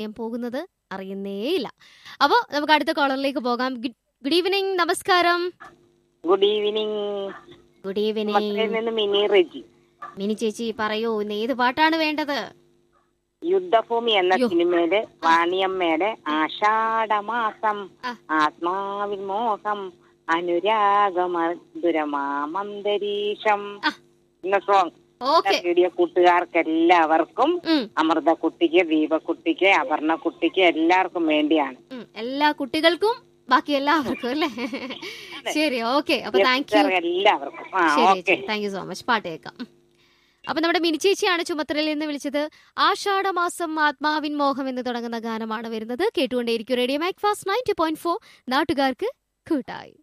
സമയം പോകുന്നത് അറിയുന്നേയില്ല അപ്പോൾ നമുക്ക് അടുത്ത കോളറിലേക്ക് പോകാം ഗുഡ് ഈവനിങ് നമസ്കാരം ഗുഡ് ഈവനിങ് ഗുഡ് ഈവനിങ് മക്കളിൽ നിന്ന് മിനി റെജി മിനി ചേച്ചി പറയൂ ഇന്ന് ഏത് പാട്ടാണ് വേണ്ടത് യുദ്ധഭൂമി എന്ന യ്യോ. സിനിമയില് വാണിയമ്മയുടെ ആഷാഢമാസം ആ. ആത്മാവിൽ മോഹം അനുരാഗമധുരമാമന്തരീക്ഷം ആ. എന്ന സോങ് ഓക്കെ റേഡിയോ കൂട്ടുകാർക്ക് എല്ലാവർക്കും ഉം അമൃത കുട്ടിക്ക് ദീപക്കുട്ടിക്ക് അപർണ കുട്ടിക്ക് എല്ലാവർക്കും വേണ്ടിയാണ് ഉം. എല്ലാ കുട്ടികൾക്കും ബാക്കി എല്ലാവർക്കും അല്ലേ ശരി ഓക്കെ അപ്പൊ താങ്ക് യു എല്ലാവർക്കും ആ ശരി ഓക്കെ ചേച്ചി താങ്ക് യു സോ മച്ച് പാട്ട് കേൾക്കാം ഉം. അപ്പൊ നമ്മുടെ മിനി ചേച്ചിയാണ് ചുമത്തലയിൽ നിന്ന് വിളിച്ചത് ആഷാഢമാസം ആത്മാവിൻ മോഹം എന്ന് തുടങ്ങുന്ന ഗാനമാണ് വരുന്നത് കേട്ടുകൊണ്ടേയിരിക്കും radio MAC FAST ninety point four നാട്ടുകാർക്ക് കൂട്ടായി